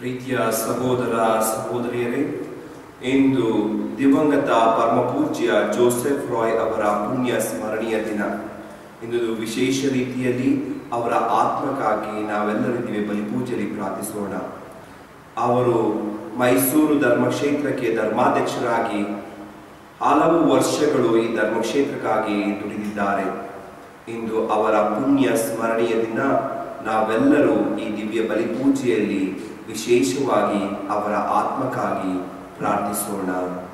ಪ್ರೀತಿಯ ಸಹೋದರ ಸಹೋದರಿಯರೇ ಇಂದು ದಿವಂಗತ ಪರಮಪೂಜ್ಯ ಜೋಸೆಫ್ ರಾಯ್ ಅವರ ಪುಣ್ಯ ಸ್ಮರಣೀಯ ದಿನ ಇಂದು ವಿಶೇಷ ರೀತಿಯಲ್ಲಿ ಅವರ ಆತ್ಮಕ್ಕಾಗಿ ನಾವೆಲ್ಲರಿದ್ದೀವಿ ಬಲಿಪೂಜೆಯಲ್ಲಿ ಪ್ರಾರ್ಥಿಸೋಣ ಅವರು ಮೈಸೂರು ಧರ್ಮಕ್ಷೇತ್ರಕ್ಕೆ ಧರ್ಮಾಧ್ಯಕ್ಷರಾಗಿ ಹಲವು ವರ್ಷಗಳು ಈ ಧರ್ಮಕ್ಷೇತ್ರಕ್ಕಾಗಿ ದುಡಿದಿದ್ದಾರೆ ಇಂದು ಅವರ ಪುಣ್ಯ ಸ್ಮರಣೀಯ ದಿನ ನಾವೆಲ್ಲರೂ ಈ ದಿವ್ಯ ಬಲಿಪೂಜೆಯಲ್ಲಿ ವಿಶೇಷವಾಗಿ ಅವರ ಆತ್ಮಕ್ಕಾಗಿ ಪ್ರಾರ್ಥಿಸೋಣ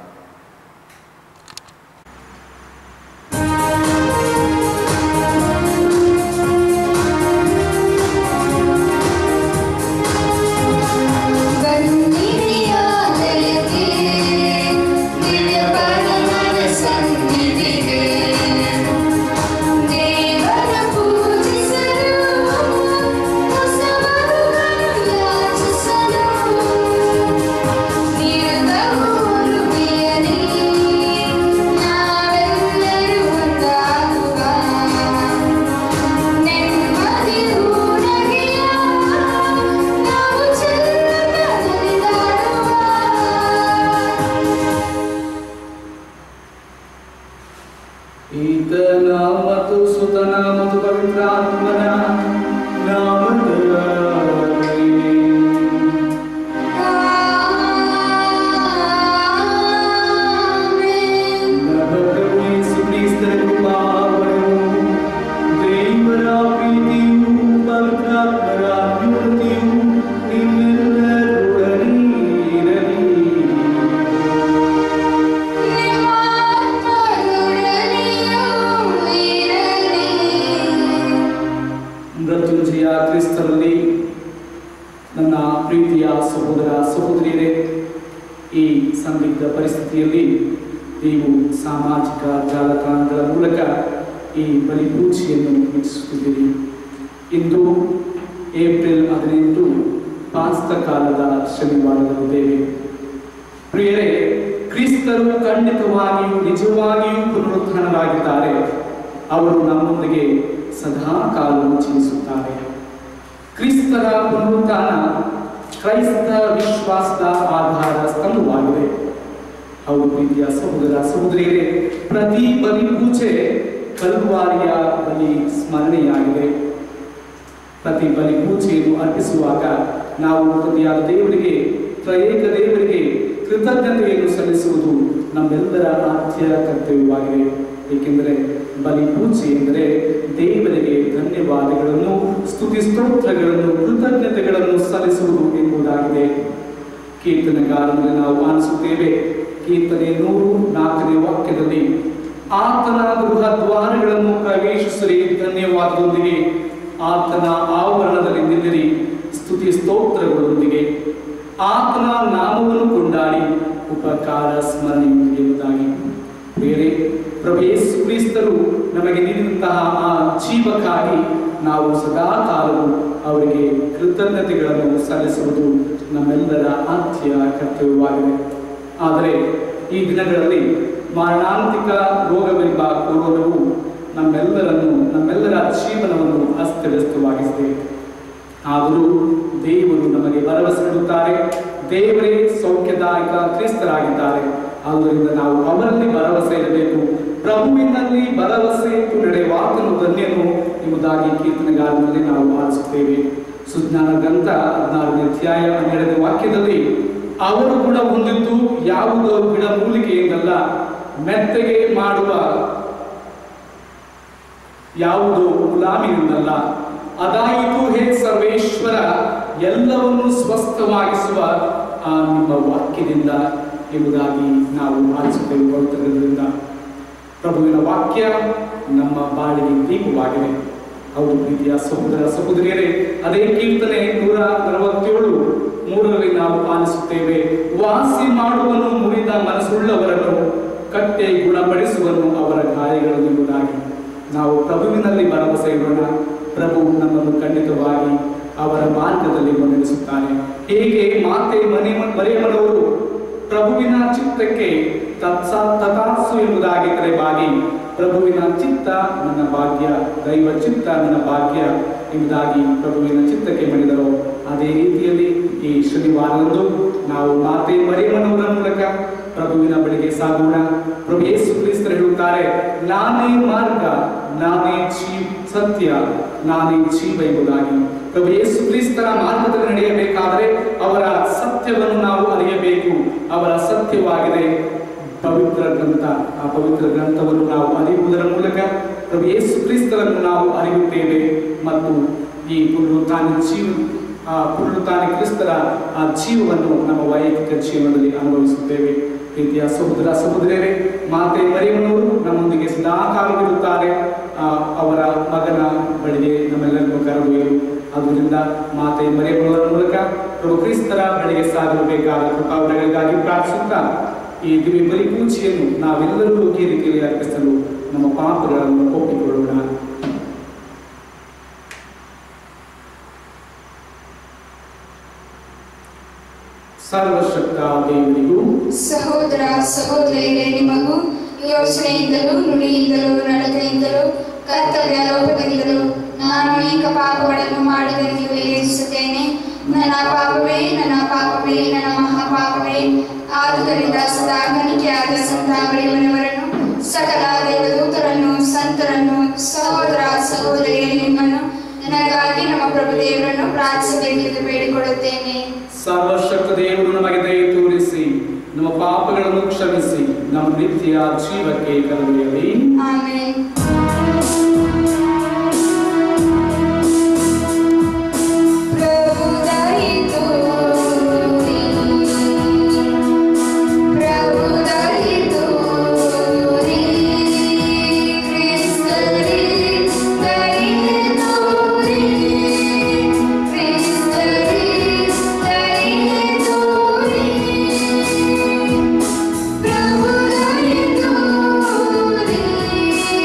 ಗಂಧಿರಿಯ ಜಯತೆ ದಿವ್ಯ ಪರಮನ ಸನ್ನಿಧಿಗೆ ದೇವರ ಪೂಜಿಸಲು ಹೊಸ ವಧುವನ್ನು ಯಾಚಿಸಲು ನಿರತವು ಉರುಳಿಯಲಿ ನಾವೆಲ್ಲರೂ ಒಂದಾಗುವ ನೆಮ್ಮದಿ ಊರಗೆಯ ನಾವು ಚೆಲ್ಲದಲ್ಲಿದಾಡುವ ಈತನ ಮತ್ತು ಸುತನ ಮತ್ತು ಪವಿತ್ರಾತ್ಮನ ನಾಮದಲ್ಲಿ ಆಮೆನ್. ನರಕವು ಯೇಸು ಕ್ರಿಸ್ತರ ಕೃಪಾವರವು, ದೇವರ ಪ್ರೀತಿಯು ಪವಿತ್ರಾತ್ಮರ ಅನ್ಯೋನ್ಯತೆಯು ನಿಮ್ಮೆಲ್ಲರೊಡನೆ ಇರಲಿ. ನಿಮ್ಮ ಆತ್ಮದೊಡನೆಯೂ ಇರಲಿ. ಮೃತ್ಯುಂಜಯ ಕ್ರಿಸ್ತರಲ್ಲಿ ನನ್ನ ಪ್ರೀತಿಯ ಸಹೋದರ ಸಹೋದರಿಯರೇ ಈ ಸಂದಿಗ್ಧ ಪರಿಸ್ಥಿತಿಯಲ್ಲಿ ನೀವು ಸಾಮಾಜಿಕ ಜಾಲತಾಣಗಳ ಮೂಲಕ ಈ ಬಲಿಪೂಜೆಯನ್ನು ವೀಕ್ಷಿಸುತ್ತಿದ್ದೀರಿ ಇಂದು ಏಪ್ರಿಲ್ ಹದಿನೆಂಟು ಪಾಸ್ತ ಕಾಲದ ಶನಿವಾರದಲ್ಲಿದ್ದೇವೆ ಪ್ರಿಯರೇ ಕ್ರಿಸ್ತರು ಖಂಡಿತವಾಗಿಯೂ ನಿಜವಾಗಿಯೂ ಪುನರುತ್ಥಾನರಾಗಿದ್ದಾರೆ ಅವರು ನಮ್ಮೊಂದಿಗೆ ಸದಾ ಕಾಲವು ಜೀವಿಸುತ್ತಾರೆ ಕ್ರಿಸ್ತರ ಪುನರುತ್ಥಾನ ಕ್ರೈಸ್ತ ವಿಶ್ವಾಸದ ಆಧಾರ ಸ್ತಂಭವಾಗಿದೆ ಹೌದು ಪ್ರೀತಿಯ ಸಹೋದರ ಸಹೋದರಿಯರೇ ಪ್ರತಿ ಬಲಿ ಪೂಜೆ ಕಲ್ವಾರಿಯ ಬಲಿ ಸ್ಮರಣೆಯಾಗಿದೆ ಪ್ರತಿ ಬಲಿ ಪೂಜೆಯನ್ನು ಅರ್ಪಿಸುವಾಗ ನಾವು ಪ್ರತಿಯಾದ ದೇವರಿಗೆ ತ್ರಯೇಕ ದೇವರಿಗೆ ಕೃತಜ್ಞತೆಯನ್ನು ಸಲ್ಲಿಸುವುದು ನಮ್ಮೆಲ್ಲರ ಆದ್ಯ ಕರ್ತವ್ಯವಾಗಿದೆ ಏಕೆಂದರೆ ಬಲಿ ಪೂಜೆ ಎಂದರೆ ದೇವರಿಗೆ ಧನ್ಯವಾದಗಳನ್ನು ಸ್ತುತಿ ಸ್ತೋತ್ರಗಳನ್ನು ಕೃತಜ್ಞತೆಗಳನ್ನು ಸಲ್ಲಿಸುವುದು ಎಂಬುದಾಗಿದೆ ಕೀರ್ತನೆಗಾರನಲ್ಲಿ ನಾವು ಆನಿಸುತ್ತೇವೆ ಕೀರ್ತನೆ ನೂರು ನಾಲ್ಕನೇ ವಾಕ್ಯದಲ್ಲಿ ಆತನ ಗೃಹ ದ್ವಾರಗಳನ್ನು ಪ್ರವೇಶಿಸಲಿ ಧನ್ಯವಾದದೊಂದಿಗೆ ಆತನ ಆವರಣದಲ್ಲಿ ನಿಲ್ಲಿರಿ ಸ್ತುತಿ ಸ್ತೋತ್ರಗಳೊಂದಿಗೆ ಆತನ ನಾಮವನ್ನು ಕೊಂಡಾಡಿ ಉಪಕಾರ ಸ್ಮರಣೆಯೊಂದಿಗೆ ಎಂಬುದಾಗಿ ಬೇರೆ ಪ್ರಭು ಯೇಸು ಕ್ರಿಸ್ತರು ನಮಗೆ ನೀಡಿದಂತಹ ಆ ಜೀವಕ್ಕಾಗಿ ನಾವು ಸದಾ ಕಾಲವು ಅವರಿಗೆ ಕೃತಜ್ಞತೆಗಳನ್ನು ಸಲ್ಲಿಸುವುದು ನಮ್ಮೆಲ್ಲರ ಆದ್ಯ ಕರ್ತವ್ಯವಾಗಿದೆ ಆದರೆ ಈ ದಿನಗಳಲ್ಲಿ ಮಾರಣಾಂತಿಕ ರೋಗವೆಂಬ ಕೊರೋನವು ನಮ್ಮೆಲ್ಲರನ್ನು ನಮ್ಮೆಲ್ಲರ ಜೀವನವನ್ನು ಅಸ್ತವ್ಯಸ್ತವಾಗಿಸಿದೆ ಆದರೂ ದೇವರು ನಮಗೆ ಭರವಸೆ ನೀಡುತ್ತಾರೆ ದೇವರೇ ಸೌಖ್ಯದಾಯಕ ಕ್ರಿಸ್ತರಾಗಿದ್ದಾರೆ ಆದ್ದರಿಂದ ನಾವು ಅವರಲ್ಲಿ ಭರವಸೆ ಇರಬೇಕು ಪ್ರಭುವಿನಲ್ಲಿ ಭರವಸೆ ಇಟ್ಟು ನಡೆಯುವಾತನು ಧನ್ಯನು ಎಂಬುದಾಗಿ ಕೀರ್ತನೆಗಾರನಲ್ಲಿ ನಾವು ಆಲಿಸುತ್ತೇವೆ ಸುಜ್ಞಾನ ಗ್ರಂಥ ಹದಿನಾರನೇ ಅಧ್ಯಾಯ ಹನ್ನೆರಡನೇ ವಾಕ್ಯದಲ್ಲಿ ಅವರು ಗುಣ ಹೊಂದಿದ್ದು ಯಾವುದೋ ಗಿಡ ಮೂಲಿಕೆಯಿಂದಲ್ಲ ಮೆತ್ತಗೆ ಮಾಡುವ ಯಾವುದೋ ಗುಲಾಮಿನಿಂದಲ್ಲ ಅದಾಯಿತು ಹೇ ಸರ್ವೇಶ್ವರ ಎಲ್ಲವನ್ನು ಸ್ವಸ್ಥವಾಗಿಸುವ ಆ ನಿಮ್ಮ ವಾಕ್ಯದಿಂದ ಎಂಬುದಾಗಿ ನಾವು ಆಲಿಸುತ್ತೇವೆ ಪವಿತ್ರದಿಂದ ಪ್ರಭುವಿನ ವಾಕ್ಯ ನಮ್ಮ ಬಾಳಿಗೆ ದೀಪವಾಗಿದೆ ಹೌದು ಪ್ರೀತಿಯ ಸಹೋದರ ಸಹೋದರಿಯರೇ ಅದೇ ಕೀರ್ತನೆ ನೂರ ನಲವತ್ತೇಳು ಮೂರರಲ್ಲಿ ನಾವು ಆಲಿಸುತ್ತೇವೆ ವಾಸಿ ಮಾಡುವನು ಮುರಿದ ಮನಸ್ಸುಳ್ಳವರನ್ನು ಕಟ್ಟೆ ಗುಣಪಡಿಸುವನು ಅವರ ಗಾಯಗಳನ್ನು ಎಂಬುದಾಗಿ ನಾವು ಪ್ರಭುವಿನಲ್ಲಿ ಭರವಸೆ ಇಡೋಣ ಪ್ರಭು ನಮ್ಮನ್ನು ಖಂಡಿತವಾಗಿ ಅವರ ಮಾರ್ಗದಲ್ಲಿ ಮುನ್ನಡೆಸುತ್ತಾನೆ ಹೇಗೆ ಮಾತೆ ಮನೆ ಮರೆಯಮನವರು ಪ್ರಭುವಿನ ಚಿತ್ತಕ್ಕೆ ತತ್ಸ ತಥಾಸು ಎಂಬುದಾಗಿ ತಲೆಬಾಗಿ ಪ್ರಭುವಿನ ಚಿತ್ತ ನನ್ನ ಭಾಗ್ಯ ದೈವ ಚಿತ್ತ ನನ್ನ ಭಾಗ್ಯ ಎಂಬುದಾಗಿ ಪ್ರಭುವಿನ ಚಿತ್ತಕ್ಕೆ ಮಣಿದರು ಅದೇ ರೀತಿಯಲ್ಲಿ ಈ ಶನಿವಾರ ವಾರದಂದು ನಾವು ಮಾತೆ ಮರಿಯಮ್ಮನವರ ಮೂಲಕ ಪ್ರಭುವಿನ ಬಳಿಗೆ ಸಾಗೋಣ ಪ್ರಭು ಯೇಸು ಕ್ರಿಸ್ತರು ಹೇಳುತ್ತಾರೆ ನಾನೇ ಮಾರ್ಗ ನಾನೇ ಜೀವ ಸತ್ಯ ನಾನೇ ಜೀವ ಎಂಬುದಾಗಿ ಪ್ರಭು ಯೇಸು ಕ್ರಿಸ್ತರ ಮಾರ್ಗದಲ್ಲಿ ನಡೆಯಬೇಕಾದರೆ ಅವರ ಸತ್ಯವನ್ನು ನಾವು ಅರಿಯಬೇಕು ಅವರ ಸತ್ಯವಾಗಿದೆ ಪವಿತ್ರ ಗ್ರಂಥ ಆ ಪವಿತ್ರ ಗ್ರಂಥವನ್ನು ನಾವು ಅರಿಯುವುದರ ಮೂಲಕ ಪ್ರಭು ಯೇಸು ಕ್ರಿಸ್ತರನ್ನು ನಾವು ಅರಿಯುತ್ತೇವೆ ಮತ್ತು ಈ ಪುನರುತ್ಥಾನ ಜೀವ ಆ ಪುನರುತ್ಥಾನ ಕ್ರಿಸ್ತರ ಆ ಜೀವವನ್ನು ನಮ್ಮ ವೈಯಕ್ತಿಕ ಜೀವನದಲ್ಲಿ ಅನುಭವಿಸುತ್ತೇವೆ ಪ್ರೀತಿಯ ಸಹೋದರ ಸಹೋದರಿಯರೇ ಮಾತೆ ಮರಿಯಮ್ಮನವರು ನಮ್ಮೊಂದಿಗೆ ಸದಾಕಾಲವಿರುತ್ತಾರೆ ಆ, ಅವರ ಮಗನ ಬಳಿಗೆ ನಮ್ಮೆಲ್ಲರಿಗೂ ಕರೆದೊಯ್ಯಲು ಆದ್ದರಿಂದ ಮಾತೆ ಮರಿಯಮ್ಮನವರ ಮೂಲಕ ಪ್ರಭು ಕ್ರಿಸ್ತರ ಬಳಿಗೆ ಸಾಗಲು ಬೇಕಾದ ಕೃಪಾವರಗಳಿಗಾಗಿ ಪ್ರಾರ್ಥಿಸುತ್ತಾ ಈ ದಿವ್ಯ ಬಲಿಪೂಜೆಯನ್ನು ನಾವೆಲ್ಲರೂ ಈ ರೀತಿಯಲ್ಲಿ ಅರ್ಪಿಸಲು ನಮ್ಮ ಪಾಪಗಳನ್ನು ಒಪ್ಪಿಕೊಳ್ಳೋಣ ಸರ್ವಶಕ್ತ ದೇವರಿಗೂ ಸಹೋದರ ಸಹೋದರಿಯರೇ ನಿಮಗೂ ಯೋಚನೆಯಿಂದಲೂ ನುಡಿಯಿಂದಲೂ ನಡತೆಯಿಂದಲೂ ಕರ್ತವ್ಯ ಲೋಪದಿಂದಲೂ ನಾನು ಅನೇಕ ಪಾಪಗಳನ್ನು ಮಾಡಿದೆಂದು ವಿವೇಚಿಸುತ್ತೇನೆ ನನ್ನ ಪಾಪವೇ ನನ್ನ ಪಾಪವೇ ನನ್ನ ಮಹಾಪಾಪವೇ ಆದುದರಿಂದ ಸದಾ ಗಣಿಕೆಯಾದ ಸಂತ ಮರಿಯವರನ್ನು ಸಕಲ ದೇವದೂತರನ್ನು ಸಂತರನ್ನು ಸಹೋದರ ಸಹೋದರಿಯರೇ ನಿಮ್ಮನ್ನು ನನಗಾಗಿ ನಮ್ಮ ಪ್ರಭು ದೇವರನ್ನು ಪ್ರಾರ್ಥಿಸಬೇಕೆಂದು ಬೇಡಿಕೊಳ್ಳುತ್ತೇನೆ ಸರ್ವಶಕ್ತ ದೇವರು ನಮಗೆ ದಯ ತೋರಿಸಿ ನಮ್ಮ ಪಾಪಗಳನ್ನು ಕ್ಷಮಿಸಿ ನಮ್ಮ ನಿತ್ಯ ಜೀವಕ್ಕೆ ಕರೆದೊಯ್ಯಲಿ ಆಮೆನ್ ಪ್ರಭು ದಯಿತು ಪ್ರಭು ದಯಿತು ಕ್ರಿಸ್ತರಿ ದಯಿತು ಕ್ರಿಸ್ತರಿ ದಯಿತು ಪ್ರಭು ದಯಿತು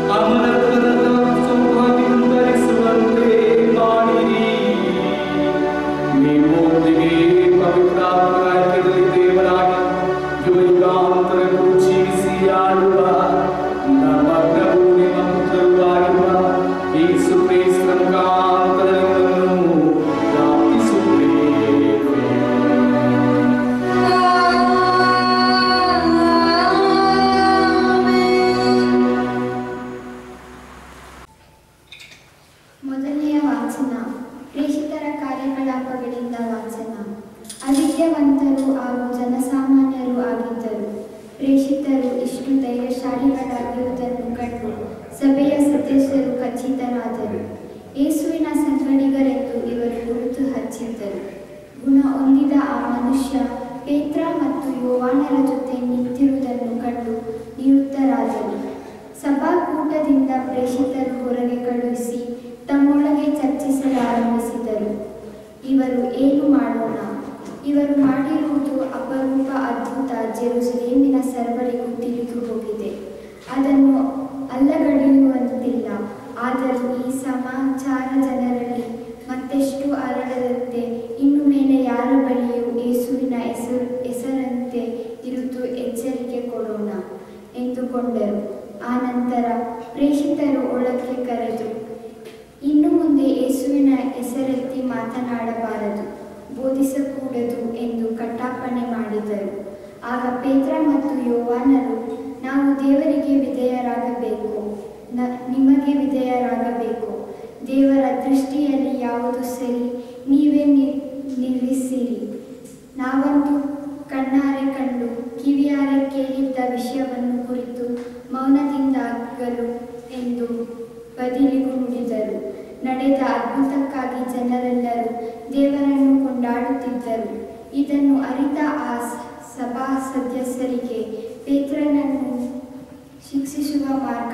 ಅಮರತ್ವದ ಸೌಭಾಗ್ಯವನ್ನು ಧರಿಸುವಂತೆ ಮಾಡಿರಿ ನಿಮ್ಮೊಂದಿಗೆ ಪವಿತ್ರಾತ್ಮರ ಐಕ್ಯದಲ್ಲಿ ದೇವರಾಗಿ ಯುಗಾಂತರಕ್ಕೂ ಜೀವಿಸಿ ಆಳುವ ನಮ್ಮ ಪ್ರಭು ನಿಮ್ಮ ಪುತ್ರರು ಆಗಿರುವ ಯೇಸು ಕ್ರಿಸ್ತರ ಮುಖಾಂತರ ನಿಮ್ಮನ್ನು ಪ್ರಾರ್ಥಿಸುತ್ತೇವೆ ಮೊದಲನೆಯ ವಾಚನ ಪ್ರೇಷಿತರ ಕಾರ್ಯಕಲಾಪಗಳಿಂದ ವಾಚನ ಅವಿದ್ಯಾವಂತರು ಹಾಗೂ ಜನಸಾಮಾನ್ಯರು ಆಗಿದ್ದರು ಪ್ರೇಷಿತರು ಇಷ್ಟು ಧೈರ್ಯಶಾಲಿಗಳಾಗಿರುವುದನ್ನು ಕಂಡು ಸಭೆಯ ಸದಸ್ಯರು ಖಚಿತರಾದರು ಯೇಸುವಿನ ಸಂಗಡಿಗರೆಂದು ಇವರು ಗುರುತು ಹಚ್ಚಿದ್ದರು ಗುಣ ಹೊಂದಿದ ಆ ಮನುಷ್ಯ ಪೇತ್ರ ಮತ್ತು ಯೋವಾನರ ಜೊತೆ ನಿಂತಿರುವುದನ್ನು ಕಂಡು ನಿವೃತ್ತರಾದರು ಸಭಾಕೂಟದಿಂದ ಪ್ರೇಷಿತರು ಹೊರಗೆ ಕಳುಹಿಸಿ ತಮ್ಮೊಳಗೆ ಚರ್ಚಿಸಲು ಆರಂಭಿಸಿದರು ಇವರು ಏನು ಮಾಡೋಣ ಇವರು ಮಾಡಿರುವುದು ಅಪರೂಪ ಅದ್ಭುತ ಜೆರುಸಲೇಮಿನ ಸರ್ವರಿಗೂ ತಿಳಿದು ಹೋಗಿದೆ ಅದನ್ನು ಅಲ್ಲಗಳೆಯುವಂತಿಲ್ಲ ಆದರೂ ಈ ಸಮಾಚಾರ ಜನರಲ್ಲಿ ಮತ್ತೆಷ್ಟು ಹರಡದಂತೆ ಇನ್ನು ಮೇಲೆ ಯಾರ ಬಳಿಯೂ ಯೇಸುವಿನ ಹೆಸರು ಹೆಸರಂತೆ ಇರುವುದು ಎಚ್ಚರಿಕೆ ಕೊಡೋಣ ಎಂದುಕೊಂಡರು ಆನಂತರ ಪ್ರೇಷಿತರು ಒಳಕ್ಕೆ ಕರೆದು ಇನ್ನು ಮುಂದೆ ಯೇಸುವಿನ ಹೆಸರೆತ್ತಿ ಮಾತನಾಡಬಾರದು ಬೋಧಿಸಕೂಡದು ಎಂದು ಕಟ್ಟಾಪಣೆ ಮಾಡಿದರು ಆಗ ಪೇತ್ರ ಮತ್ತು ಯೋವಾನರು ನಾವು ದೇವರಿಗೆ ವಿಧೇಯರಾಗಬೇಕು ನ ನಿಮಗೆ ವಿಧೇಯರಾಗಬೇಕು ದೇವರ ದೃಷ್ಟಿಯಲ್ಲಿ ಯಾವುದು ಸರಿ ನೀವೇ ನಿ- ನಿಲ್ಲಿಸಿರಿ ನಾವಂತೂ ಕಣ್ಣಾರೆ ಕಂಡು ಕಿವಿಯಾರೆ ಕೇಳಿದ್ದ ವಿಷಯವನ್ನು ಕುರಿತು ಮೌನದಿಂದಾಗಲು ಎಂದು ಬದಿಲಿಗೂ ನುಡಿದರು ನಡೆದ ಅದ್ಭುತಕ್ಕಾಗಿ ಜನರೆಲ್ಲರೂ ದೇವರನ್ನು ಕೊಂಡಾಡುತ್ತಿದ್ದರು ಇದನ್ನು ಅರಿತ ಆ ಸ- ಸಭಾ ಸದಸ್ಯರಿಗೆ ಪೇತ್ರನನ್ನು ಶಿಕ್ಷಿಸುವ ಮಾರ್ಗ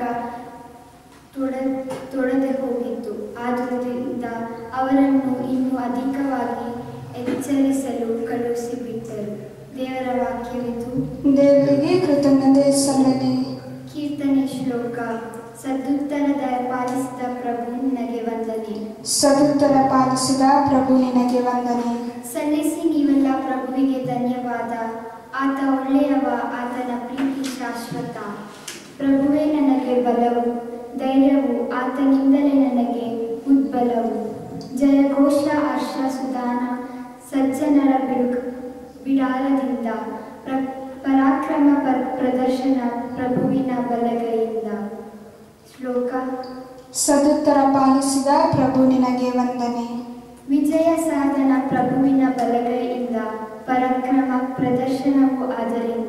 ತೊಡ ತೊಡದೆ ಹೋಗಿತ್ತು ಆದುದರಿಂದ ಅವರನ್ನು ಇನ್ನೂ ಅಧಿಕವಾಗಿ ಎಚ್ಚರಿಸಲು ಕಳುಹಿಸಿಬಿಟ್ಟರು ದೇವರ ವಾಕ್ಯವಿದು ದೇವರಿಗೆ ಕೃತಜ್ಞತೆ ಸಲ್ಲಲಿ ಕೀರ್ತನೆ ಶ್ಲೋಕ ಸದುತ್ತರ ಪಾಲಿಸಿದ ಪ್ರಭು ನಿನಗೆ ವಂದನೆ ಸದುತ್ತರ ಪಾಲಿಸಿದ ಪ್ರಭು ನಿನಗೆ ವಂದನೆ ಸಲ್ಲಿಸಿ ನೀವೆಲ್ಲ ಪ್ರಭುವಿಗೆ ಧನ್ಯವಾದ ಆತ ಒಳ್ಳೆಯವ ಆತನ ಪ್ರೀತಿ ಶಾಶ್ವತ ಪ್ರಭುವೇ ನನಗೆ ಬಲವು ಧೈರ್ಯವು ಆತನಿಂದಲೇ ನನಗೆ ಉದ್ಬಲವು ಜಯಘೋಷ ಹರ್ಷ ಸುಧಾನ ಸಜ್ಜನರ ಬಿಡು ಬಿಡಾಲದಿಂದ ಪ್ರ ಪರಾಕ್ರಮ ಪ ಪ್ರದರ್ಶನ ಪ್ರಭುವಿನ ಬಲಗೈಯಿಂದ ಶ್ಲೋಕ ಸದುತ್ತರ ಪಾಲಿಸಿದ ಪ್ರಭು ನಿನಗೆ ವಂದನೆ ವಿಜಯ ಸಾಧನ ಪ್ರಭುವಿನ ಬಲಗೈಯಿಂದ ಪರಾಕ್ರಮ ಪ್ರದರ್ಶನವು ಅದರಿಂದ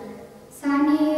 ಸಾನೆಯೇ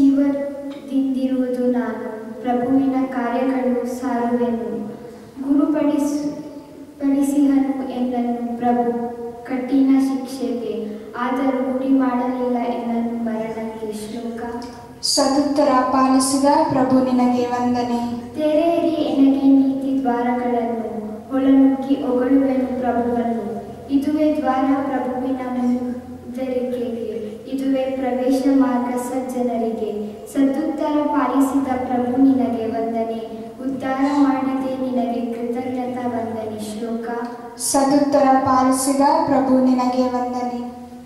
ಜೀವದಿಂದಿರುವುದು ನಾನು ಪ್ರಭುವಿನ ಕಾರ್ಯಗಳು ಸಾರುವೆನು ಗುರುಪಡಿಸು ಪಡಿಸಿಹನು ಎಂದನು ಪ್ರಭು ಕಠಿಣ ಶಿಕ್ಷೆಗೆ ಆದರೂ ಗುರಿ ಮಾಡಲಿಲ್ಲ ಎನ್ನನು ಮರಣಕ್ಕೆ ಶ್ಲೋಕ ಸದುತ್ತರ ಪಾಲಿಸಿದ ಪ್ರಭು ನಿನಗೆ ವಂದನೆ ತೆರೆಯಿರಿ ಎನಗೆ ನೀತಿ ದ್ವಾರಗಳನ್ನು ಒಳನುಗ್ಗಿ ಹೊಗಳುವೆನು ಪ್ರಭುವನ್ನು ಇದುವೇ ದ್ವಾರ ಪ್ರಭುವಿನ ಮುಂದರಿಕೆಗೆ ಇದುವೇ ಪ್ರವೇಶ ಮಾರ್ಗ ಸಜ್ಜನರಿಗೆ ಸದುತ್ತರ ಪಾಲಿಸಿದ ಪ್ರಭು ನಿನಗೆ ವಂದನೆ ಉದ್ಧಾರ ಮಾಡಿದೆ ನಿನಗೆ ಕೃತಜ್ಞತಾ ವಂದನೆ ಶ್ಲೋಕ ಸದುತ್ತರ ಪಾಲಿಸಿದ ಪ್ರಭು ನಿನಗೆ ವಂದನೆ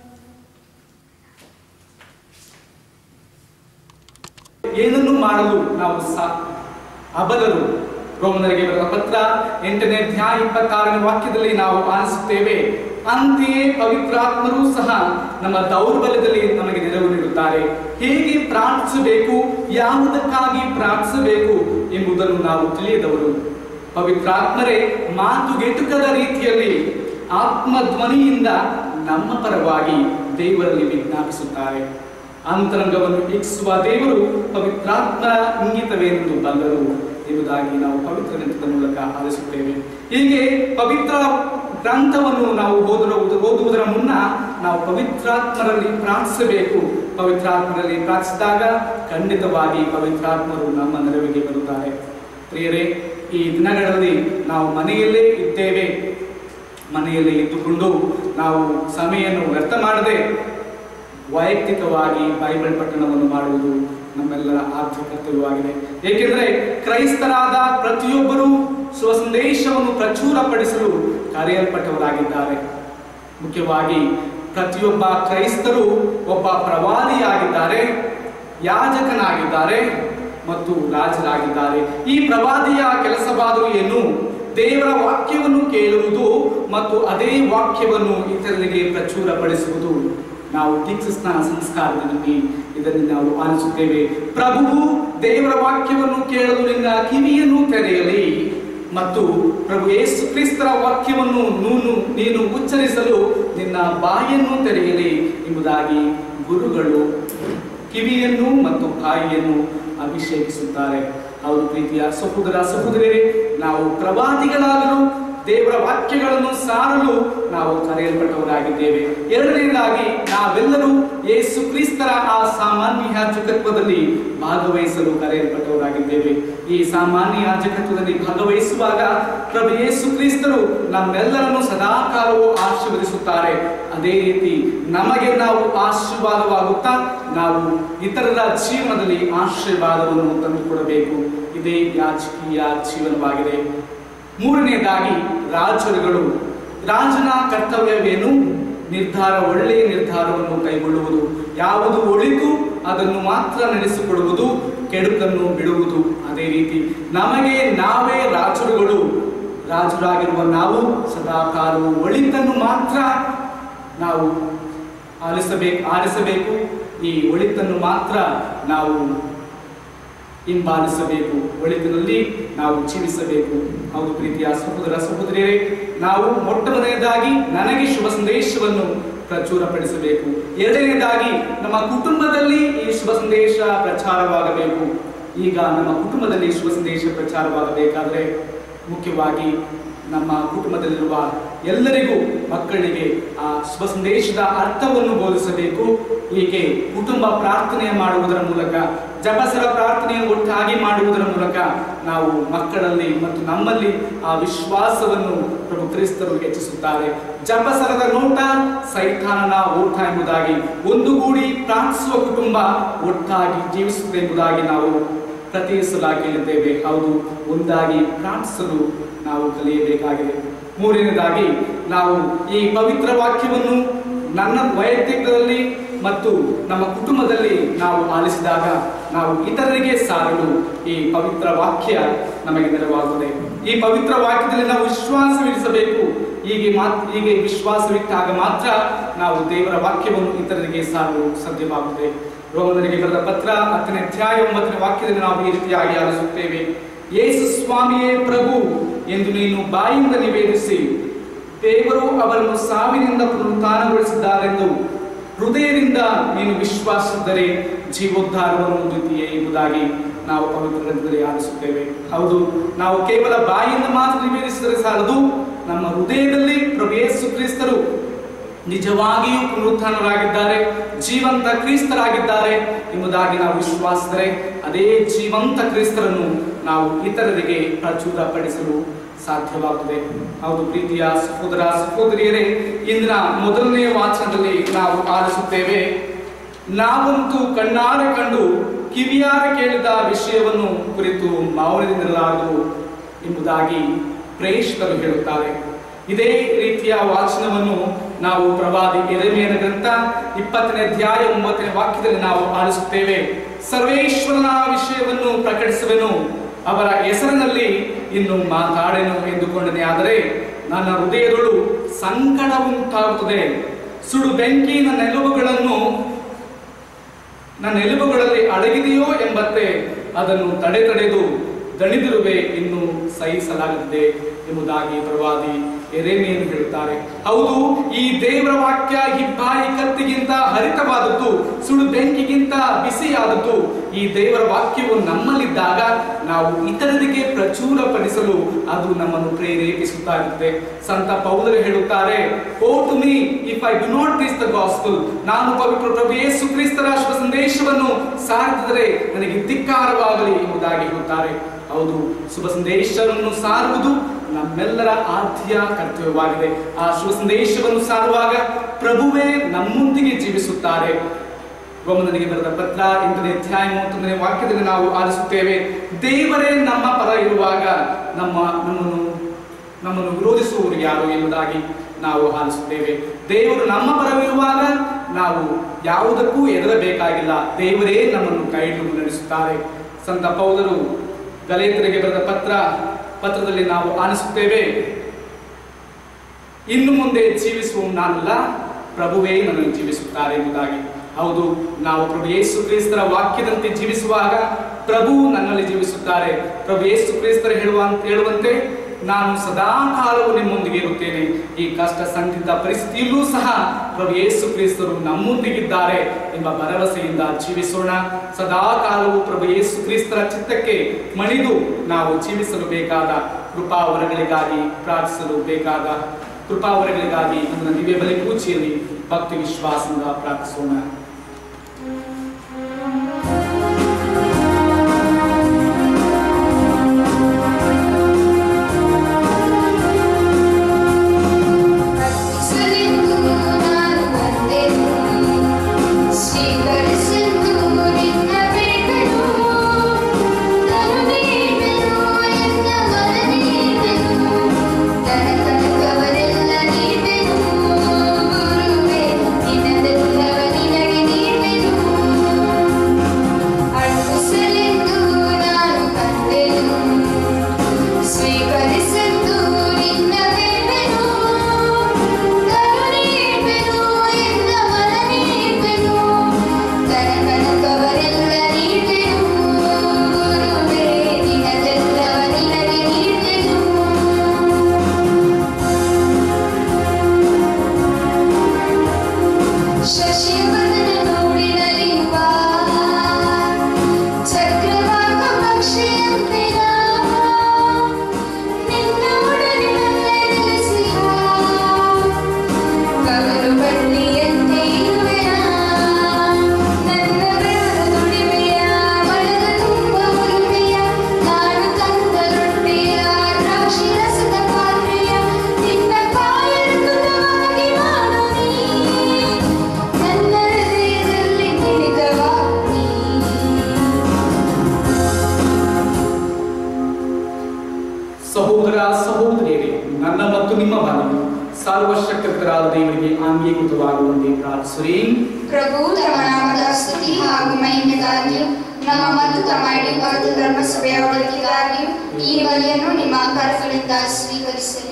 ಏನನ್ನು ಮಾಡಲು ನಾವು ಸಾ ಅಬಲರು ರೋಮನರಿಗೆ ಬರೆದ ಪತ್ರ ಎಂಟನೇ ಅಧ್ಯಾಯ ಇಪ್ಪತ್ತಾರನೇ ವಾಕ್ಯದಲ್ಲಿ ನಾವು ಆಲಿಸುತ್ತೇವೆ ಅಂತೆಯೇ ಪವಿತ್ರಾತ್ಮರು ಸಹ ನಮ್ಮ ದೌರ್ಬಲ್ಯದಲ್ಲಿ ನಮಗೆ ನೆರವು ನೀಡುತ್ತಾರೆ ಹೇಗೆ ಪ್ರಾರ್ಥಿಸಬೇಕು ಯಾವುದಕ್ಕಾಗಿ ಪ್ರಾರ್ಥಿಸಬೇಕು ಎಂಬುದನ್ನು ನಾವು ತಿಳಿಯದವರು ಪವಿತ್ರಾತ್ಮರೇ ಮಾತುಗೆಟುಕದ ರೀತಿಯಲ್ಲಿ ಆತ್ಮ ಧ್ವನಿಯಿಂದ ನಮ್ಮ ಪರವಾಗಿ ದೇವರಲ್ಲಿ ವಿಜ್ಞಾಪಿಸುತ್ತಾರೆ ಅಂತರಂಗವನ್ನು ವೀಕ್ಷಿಸುವ ದೇವರು ಪವಿತ್ರಾತ್ಮರ ಇಂಗಿತವೆಂದು ಬಲ್ಲರು ಎಂಬುದಾಗಿ ನಾವು ಪವಿತ್ರ ಗ್ರಂಥದ ಮೂಲಕ ಆಲಿಸುತ್ತೇವೆ ಹೀಗೆ ಪವಿತ್ರ ಗ್ರಂಥವನ್ನು ನಾವು ಓದುವುದು ಓದುವುದರ ಮುನ್ನ ನಾವು ಪವಿತ್ರಾತ್ಮರಲ್ಲಿ ಪ್ರಾರ್ಥಿಸಬೇಕು ಪವಿತ್ರಾತ್ಮರಲ್ಲಿ ಪ್ರಾರ್ಥಿಸಿದಾಗ ಖಂಡಿತವಾಗಿ ಪವಿತ್ರಾತ್ಮರು ನಮ್ಮ ನೆರವಿಗೆ ಬರುತ್ತಾರೆ ಪ್ರಿಯರೇ ಈ ದಿನಗಳಲ್ಲಿ ನಾವು ಮನೆಯಲ್ಲೇ ಇದ್ದೇವೆ ಮನೆಯಲ್ಲಿ ಇದ್ದುಕೊಂಡು ನಾವು ಸಮಯವನ್ನು ವ್ಯರ್ಥ ಮಾಡದೆ ವೈಯಕ್ತಿಕವಾಗಿ ಬೈಬಲ್ ಪಠಣವನ್ನು ಮಾಡುವುದು ನಮ್ಮೆಲ್ಲರ ಆದ್ಯ ಕರ್ತವ್ಯವಾಗಿದೆ ಏಕೆಂದರೆ ಕ್ರೈಸ್ತರಾದ ಪ್ರತಿಯೊಬ್ಬರೂ ಸ್ವ ಸಂದೇಶವನ್ನು ಪ್ರಚುರಪಡಿಸಲು ಕರೆಯಲ್ಪಟ್ಟವರಾಗಿದ್ದಾರೆ ಮುಖ್ಯವಾಗಿ ಪ್ರತಿಯೊಬ್ಬ ಕ್ರೈಸ್ತರು ಒಬ್ಬ ಪ್ರವಾದಿಯಾಗಿದ್ದಾರೆ ಯಾಜಕನಾಗಿದ್ದಾರೆ ಮತ್ತು ರಾಜರಾಗಿದ್ದಾರೆ ಈ ಪ್ರವಾದಿಯ ಕೆಲಸವಾದರೂ ಏನು ದೇವರ ವಾಕ್ಯವನ್ನು ಕೇಳುವುದು ಮತ್ತು ಅದೇ ವಾಕ್ಯವನ್ನು ಇತರರಿಗೆ ಪ್ರಚುರಪಡಿಸುವುದು ನಾವು ದೀಕ್ಷಸ್ನಾನ ಸಂಸ್ಕಾರದಲ್ಲಿ ಇದನ್ನು ನಾವು ಆಲಿಸುತ್ತೇವೆ ಪ್ರಭುವು ದೇವರ ವಾಕ್ಯವನ್ನು ಕೇಳಲು ನಿನ್ನ ಕಿವಿಯನ್ನು ತೆರೆಯಲಿ ಮತ್ತು ಪ್ರಭು ಯೇಸು ಕ್ರಿಸ್ತರ ವಾಕ್ಯವನ್ನು ನೂನು ನೀನು ಉಚ್ಚರಿಸಲು ನಿನ್ನ ಬಾಯನ್ನು ತೆರೆಯಲಿ ಎಂಬುದಾಗಿ ಗುರುಗಳು ಕಿವಿಯನ್ನು ಮತ್ತು ಬಾಯಿಯನ್ನು ಅಭಿಷೇಕಿಸುತ್ತಾರೆ ಅವರು ಪ್ರೀತಿಯ ಸಹೋದರ ಸಹೋದರಿಯರೇ ನಾವು ಪ್ರವಾದಿಗಳಾಗಲು ದೇವರ ವಾಕ್ಯಗಳನ್ನು ಸಾರಲು ನಾವು ಕರೆಯಲ್ಪಟ್ಟವರಾಗಿದ್ದೇವೆ ಎರಡನೇದಾಗಿ ನಾವೆಲ್ಲರೂ ಯೇಸು ಕ್ರಿಸ್ತರ ಆ ಸಾಮಾನ್ಯ ಯಾಜಕತ್ವದಲ್ಲಿ ಭಾಗವಹಿಸಲು ಕರೆಯಲ್ಪಟ್ಟವರಾಗಿದ್ದೇವೆ ಈ ಸಾಮಾನ್ಯ ಯಾಜಕತ್ವದಲ್ಲಿ ಭಾಗವಹಿಸುವಾಗ ಪ್ರಭು ಯೇಸು ಕ್ರಿಸ್ತರು ನಮ್ಮೆಲ್ಲರನ್ನು ಸದಾಕಾಲವೂ ಆಶೀರ್ವದಿಸುತ್ತಾರೆ ಅದೇ ರೀತಿ ನಮಗೆ ನಾವು ಆಶೀರ್ವಾದವಾಗುತ್ತಾ ನಾವು ಇತರರ ಜೀವನದಲ್ಲಿ ಆಶೀರ್ವಾದವನ್ನು ತಂದುಕೊಡಬೇಕು ಇದೇ ಯಾಜಕೀಯ ಜೀವನವಾಗಿದೆ ಮೂರನೆಯದಾಗಿ ರಾಜರುಗಳು ರಾಜನ ಕರ್ತವ್ಯವೇನು ನಿರ್ಧಾರ ಒಳ್ಳೆಯ ನಿರ್ಧಾರವನ್ನು ಕೈಗೊಳ್ಳುವುದು ಯಾವುದು ಒಳಿತು ಅದನ್ನು ಮಾತ್ರ ನಡೆಸಿಕೊಡುವುದು ಕೆಡುಕನ್ನು ಬಿಡುವುದು ಅದೇ ರೀತಿ ನಮಗೆ ನಾವೇ ರಾಜರುಗಳು ರಾಜರಾಗಿರುವ ನಾವು ಸದಾಕಾಲವು ಒಳಿತನ್ನು ಮಾತ್ರ ನಾವು ಆಲಿಸಬೇಕು ಆರಿಸಬೇಕು ಈ ಒಳಿತನ್ನು ಮಾತ್ರ ನಾವು ಹಿಂಬಾಲಿಸಬೇಕು ಒಳಿತಿನಲ್ಲಿ ನಾವು ಜೀವಿಸಬೇಕು ಹೌದು ಪ್ರೀತಿಯ ಸಹೋದರ ಸಹೋದರಿಯರೇ ನಾವು ಮೊಟ್ಟ ಮೊದಲನೇದಾಗಿ ನನಗೆ ಶುಭ ಸಂದೇಶವನ್ನು ಪ್ರಚುರಪಡಿಸಬೇಕು ಎರಡನೇದಾಗಿ ನಮ್ಮ ಕುಟುಂಬದಲ್ಲಿ ಈ ಶುಭ ಸಂದೇಶ ಪ್ರಚಾರವಾಗಬೇಕು ಈಗ ನಮ್ಮ ಕುಟುಂಬದಲ್ಲಿ ಶುಭ ಸಂದೇಶ ಪ್ರಚಾರವಾಗಬೇಕಾದರೆ ಮುಖ್ಯವಾಗಿ ನಮ್ಮ ಕುಟುಂಬದಲ್ಲಿರುವ ಎಲ್ಲರಿಗೂ ಮಕ್ಕಳಿಗೆ ಆ ಶುಭ ಸಂದೇಶದ ಅರ್ಥವನ್ನು ಬೋಧಿಸಬೇಕು ಹೀಗೆ ಕುಟುಂಬ ಪ್ರಾರ್ಥನೆ ಮಾಡುವುದರ ಮೂಲಕ ಜಪಸರ ಪ್ರಾರ್ಥನೆಯನ್ನು ಒಟ್ಟಾಗಿ ಮಾಡುವುದರ ಮೂಲಕ ನಾವು ಮಕ್ಕಳಲ್ಲಿ ಮತ್ತು ನಮ್ಮಲ್ಲಿ ಆ ವಿಶ್ವಾಸವನ್ನು ಪ್ರಭು ಕ್ರಿಸ್ತರು ಹೆಚ್ಚಿಸುತ್ತಾರೆ ಜಪಸರದ ನೋಟ ಸೈತಾನನ ಓಟ ಎಂಬುದಾಗಿ ಒಂದುಗೂಡಿ ಪ್ರಾರ್ಥಿಸುವ ಕುಟುಂಬ ಒಟ್ಟಾಗಿ ಜೀವಿಸುತ್ತದೆ ಎಂಬುದಾಗಿ ನಾವು ಪ್ರತಿ ಸಲ ಕೇಳಿದ್ದೇವೆ ಹೌದು ಒಂದಾಗಿ ಪ್ರಾರ್ಥಿಸಲು ನಾವು ಕಲಿಯಬೇಕಾಗಿದೆ ಮೂರನೇದಾಗಿ ನಾವು ಈ ಪವಿತ್ರ ವಾಕ್ಯವನ್ನು ನನ್ನ ವೈಯಕ್ತಿಕದಲ್ಲಿ ಮತ್ತು ನಮ್ಮ ಕುಟುಂಬದಲ್ಲಿ ನಾವು ಆಲಿಸಿದಾಗ ನಾವು ಇತರರಿಗೆ ಸಾರಲು ಈ ಪವಿತ್ರ ವಾಕ್ಯ ನಮಗೆ ನೆರವಾಗುತ್ತದೆ ಈ ಪವಿತ್ರ ವಾಕ್ಯದಲ್ಲಿ ನಾವು ವಿಶ್ವಾಸವಿರಿಸಬೇಕು ಹೀಗೆ ಮಾತ್ ಹೀಗೆ ವಿಶ್ವಾಸವಿಟ್ಟಾಗ ಮಾತ್ರ ನಾವು ದೇವರ ವಾಕ್ಯವನ್ನು ಇತರರಿಗೆ ಸಾರಲು ಸಾಧ್ಯವಾಗುತ್ತದೆ ರೋಮನರಿಗೆ ಬರೆದ ಪತ್ರ ಹತ್ತನೇ ಅಧ್ಯಾಯ ಒಂಬತ್ತನೇ ವಾಕ್ಯದಲ್ಲಿ ನಾವು ಈ ರೀತಿಯಾಗಿ ಆಲಿಸುತ್ತೇವೆ ಯೇಸು ಸ್ವಾಮಿಯೇ ಪ್ರಭು ಎಂದು ನೀನು ಬಾಯಿಂದ ನಿವೇದಿಸಿ ದೇವರು ಅವರನ್ನು ಸಾವಿನಿಂದ ಪುನರುತ್ಥಾನಗೊಳಿಸಿದ್ದಾರೆಂದು ಹೃದಯದಿಂದ ನೀನು ವಿಶ್ವಾಸಿಸಿದರೆ ಜೀವೋದ್ಧಾರವನ್ನು ಹೊಂದುತ್ತೀಯೇ ಎಂಬುದಾಗಿ ನಾವು ಪವಿತ್ರ ಗ್ರಂಥದಲ್ಲಿ ಆಲಿಸುತ್ತೇವೆ ಹೌದು ನಾವು ಕೇವಲ ಬಾಯಿಂದ ಮಾತ್ರ ನಿವೇದಿಸಿದರೆ ಸಾಲದು ನಮ್ಮ ಹೃದಯದಲ್ಲಿ ಪ್ರಭು ಯೇಸು ಕ್ರಿಸ್ತರು ನಿಜವಾಗಿಯೂ ಪುನರುತ್ಥಾನರಾಗಿದ್ದಾರೆ ಜೀವಂತ ಕ್ರಿಸ್ತರಾಗಿದ್ದಾರೆ ಎಂಬುದಾಗಿ ನಾವು ವಿಶ್ವಾಸಿಸಿದರೆ ಅದೇ ಜೀವಂತ ಕ್ರಿಸ್ತರನ್ನು ನಾವು ಇತರರಿಗೆ ಪ್ರಚುರಪಡಿಸಲು ಸಾಧ್ಯವಾಗುತ್ತದೆ ಹೌದು ಪ್ರೀತಿಯ ಸಹೋದರ ಸಹೋದರಿಯರೇ ಇಂದಿನ ಮೊದಲನೆಯ ವಾಚನದಲ್ಲಿ ನಾವು ಆಲಿಸುತ್ತೇವೆ ನಾವಂತೂ ಕಣ್ಣಾರೆ ಕಂಡು ಕಿವಿಯಾರ ಕೇಳಿದ ವಿಷಯವನ್ನು ಕುರಿತು ಮೌನದಿಂದಿರಲಾರದು ಎಂಬುದಾಗಿ ಪ್ರೇಷಕರು ಹೇಳುತ್ತಾರೆ ಇದೇ ರೀತಿಯ ವಾಚನವನ್ನು ನಾವು ಪ್ರವಾದಿ ಎರೆಮೆಯನ ಗ್ರಂಥ ಇಪ್ಪತ್ತನೇ ಅಧ್ಯಾಯ ಒಂಬತ್ತನೇ ವಾಕ್ಯದಲ್ಲಿ ನಾವು ಆಲಿಸುತ್ತೇವೆ ಸರ್ವೇಶ್ವರನ ವಿಷಯವನ್ನು ಪ್ರಕಟಿಸುವೆನು ಅವರ ಹೆಸರಿನಲ್ಲಿ ಇನ್ನು ಮಾತಾಡೆನು ಎಂದುಕೊಂಡನೆ ಆದರೆ ನನ್ನ ಹೃದಯದೊಳು ಸಂಕಟ ಉಂಟಾಗುತ್ತದೆ ಸುಡು ಬೆಂಕಿ ನನ್ನ ಎಲುಬುಗಳನ್ನು ನನ್ನ ಎಲುಬುಗಳಲ್ಲಿ ಅಡಗಿದೆಯೋ ಎಂಬಂತೆ ಅದನ್ನು ತಡೆ ತಡೆದು ದಣಿದಿರುವೆ ಇನ್ನು ಸಹಿಸಲಾಗದೆ ಎಂಬುದಾಗಿ ಪ್ರವಾದಿ ಎರೆಮೆಯನ್ನು ಹೇಳುತ್ತಾರೆ ಹೌದು ಈ ದೇವರ ವಾಕ್ಯ ಹಿಬ್ಬಾಯಿ ಕತ್ತಿಗಿಂತ ಹರಿತವಾದದ್ದು ಸುಡು ಬೆಂಕಿಗಿಂತ ಬಿಸಿಯಾದದ್ದು ಈ ದೇವರ ವಾಕ್ಯವು ನಮ್ಮಲ್ಲಿದ್ದಾಗ ನಾವು ಇತರರಿಗೆ ಪ್ರಚುರಪಡಿಸಲು ಅದು ನಮ್ಮನ್ನು ಪ್ರೇರೇಪಿಸುತ್ತಾ ಇರುತ್ತೆ ಸಂತ ಪೌಲರು ಹೇಳುತ್ತಾರೆ woe to me if I do not teach the gospel ನಾನು ಪವಿತ್ರ ಪ್ರಭು ಯೇಸು ಕ್ರಿಸ್ತರ ಶುಭ ಸಂದೇಶವನ್ನು ಸಾರಿದರೆ ನನಗೆ ಧಿಕ್ಕಾರವಾಗಲಿ ಎಂಬುದಾಗಿ ಹೇಳುತ್ತಾರೆ ಹೌದು ಶುಭ ಸಂದೇಶವನ್ನು ಸಾರುವುದು ನಮ್ಮೆಲ್ಲರ ಆದ್ಯ ಕರ್ತವ್ಯವಾಗಿದೆ ಆ ಶುಭ ಸಂದೇಶವನ್ನು ಸಾರುವಾಗ ಪ್ರಭುವೇ ನಮ್ಮೊಂದಿಗೆ ಜೀವಿಸುತ್ತಾರೆ ರೋಮನಿಗೆ ಬರೆದ ಪತ್ರ ಎಂಟನೇ ಅಧ್ಯಾಯ ಮೂವತ್ತೊಂದನೇ ವಾಕ್ಯದಲ್ಲಿ ನಾವು ಆಲಿಸುತ್ತೇವೆ ದೇವರೇ ನಮ್ಮ ಪರ ಇರುವಾಗ ನಮ್ಮ ನಮ್ಮನ್ನು ನಮ್ಮನ್ನು ವಿರೋಧಿಸುವವರು ಯಾರು ಎಂಬುದಾಗಿ ನಾವು ಆಲಿಸುತ್ತೇವೆ ದೇವರು ನಮ್ಮ ಪರವಿರುವಾಗ ನಾವು ಯಾವುದಕ್ಕೂ ಹೆದರಬೇಕಾಗಿಲ್ಲ ದೇವರೇ ನಮ್ಮನ್ನು ಕೈ ಹಿಡಿದು ನಡೆಸುತ್ತಾರೆ ಸಂತ ಪೌದರು ಗಲೇತರಿಗೆ ಬರೆದ ಪತ್ರ ಪತ್ರದಲ್ಲಿ ನಾವು ಆಲಿಸುತ್ತೇವೆ ಇನ್ನು ಮುಂದೆ ಜೀವಿಸುವ ನಾನಲ್ಲ ಪ್ರಭುವೇ ನನ್ನನ್ನು ಜೀವಿಸುತ್ತಾರೆ ಎಂಬುದಾಗಿ ಹೌದು ನಾವು ಪ್ರಭು ಯೇಸು ಕ್ರಿಸ್ತರ ವಾಕ್ಯದಂತೆ ಜೀವಿಸುವಾಗ ಪ್ರಭು ನನ್ನಲ್ಲಿ ಜೀವಿಸುತ್ತಾರೆ ಪ್ರಭು ಯೇಸು ಕ್ರಿಸ್ತರ ಹೇಳುವ ಹೇಳುವಂತೆ ನಾನು ಸದಾ ಕಾಲವು ನಿಮ್ಮೊಂದಿಗೆ ಇರುತ್ತೇನೆ ಈ ಕಷ್ಟ ಸಂದಿಗ್ಧ ಪರಿಸ್ಥಿತಿಯಲ್ಲೂ ಸಹ ಪ್ರಭು ಯೇಸು ಕ್ರಿಸ್ತರು ನಮ್ಮೊಂದಿಗಿದ್ದಾರೆ ಎಂಬ ಭರವಸೆಯಿಂದ ಜೀವಿಸೋಣ ಸದಾ ಕಾಲವು ಪ್ರಭು ಯೇಸು ಕ್ರಿಸ್ತರ ಚಿತ್ತಕ್ಕೆ ಮಣಿದು ನಾವು ಜೀವಿಸಲು ಬೇಕಾದ ಕೃಪಾವರಗಳಿಗಾಗಿ ಪ್ರಾರ್ಥಿಸಲು ಬೇಕಾದ ಕೃಪಾವರಗಳಿಗಾಗಿ ನಮ್ಮ ದಿವ್ಯ ಬಲಿ ಪೂಜೆಯಲ್ಲಿ ಭಕ್ತಿ ವಿಶ್ವಾಸದಿಂದ ಪ್ರಾರ್ಥಿಸೋಣ ಸ್ವೀಕರಿಸೆಂದು ನಾನು ಬಂದೆನು ಸ್ವೀಕರಿಸೆಂದು ನಿನ್ನ ಬೇಡನು ನಾನು ನೀವೆನು ಎನ್ನ ಮನ ನೀವೆನು ತನ ತನಕವರೆಲ್ಲ ನೀವೆನು ಗುರುವೇ ನಿನ್ನದೆಲ್ಲವ ನಿನಗೆ ನೀವೆನು ಅರ್ಪಿಸಲೆಂದು ನಾನು ಬಂದೆನು ಸ್ವೀಕರಿಸೆಂದು ನಿನ್ನ ಬೇಡನು ಕರುಣೀರ್ಪೆನು ಎನ್ನ ಮನ ನೀರ್ಪೆನು ತನ ಕನಕವರೆಲ್ಲ ನೀರ್ಪೆನು ಗುರುವೇ ನಿನದೆಲ್ಲವ ನಿನಗೆ ನೀರ್ಪೆನು ಶಶಿವದನ ನೋಡಿನಲಿಂಬ ಚಕ್ರವಾಕ ಪಕ್ಷಿಯಂತೆ ನಿನ್ನ ಒಡನೆ ನೆಲೆಸಿಹ ಕವಲು ಬಳ್ಳಿಯಂತೆ ಇರುವೆಯ ನನ್ನ ಬೆವರ ದುಡಿಮೆಯ ಮನದ ತುಂಬ ಉರುಮೆಯ ನಾನು ತಂದ ರೊಟ್ಟಿಯ ದ್ರಾಕ್ಷಿ ರಸದ ಪಾತ್ರೆಯ ನಿನ್ನ ಕಾಯರ್ತುತವಾಗಿ ಮಾಡು ನೀ ನನ್ನ ಹೃದಯದಲ್ಲಿ ಮಿಡಿತವಾ ನೀ ಸಹೋದರ ಸಹೋದರಿಯರೇ ನನ್ನ ಮತ್ತು ನಿಮ್ಮ ಬಲವು ಸರ್ವಶಕ್ತರಾದ ದೇವರಿಗೆ ಅಂಗೀಕೃತವಾಗುವಂತೆ ಪ್ರಾರ್ಥಿಸಿರಿ ಪ್ರಭು ತಮ್ಮ ನಾಮದ ಸ್ತುತಿ ಹಾಗೂ ಮಹಿಮೆಗಾಗಿ ನಮ್ಮ ಮತ್ತು ತಮ್ಮ ಇಡೀ ಭಾರತ ಧರ್ಮಸಭೆಯ ಒಳಿತಿಗಾಗಿ ಈ ಬಲಿಯನ್ನು ನಿಮ್ಮ ಕರಗಳಿಂದ ಸ್ವೀಕರಿಸಲಿ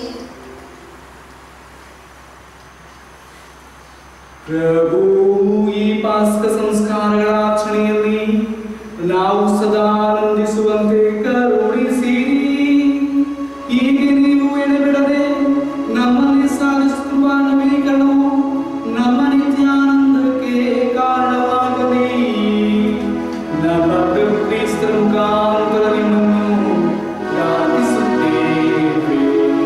ಪ್ರಭು ಈ ಪಾಸ್ಕ ಸಂಸ್ಕಾರಗಳ ಆಚರಣೆಯಲ್ಲಿ ನಾವು ಸದಾ ಆನಂದಿಸುವಂತೆ ಕರುಣಿಸಿರಿ ಹೀಗೆ ನೀವು ಎಡೆಬಿಡದೆ ನಮ್ಮಲ್ಲಿ ಸಾಧಿಸುತ್ತಿರುವ ನವೀಕರಣವು ನಮ್ಮ ನಿತ್ಯಾನಂದಕ್ಕೆ ಕಾರಣವಾಗಲಿ ನಮ್ಮ ಕ್ರಿಸ್ತರ ಮುಖಾಂತರ ನಿಮ್ಮನ್ನು ಪ್ರಾರ್ಥಿಸುತ್ತೇವೆ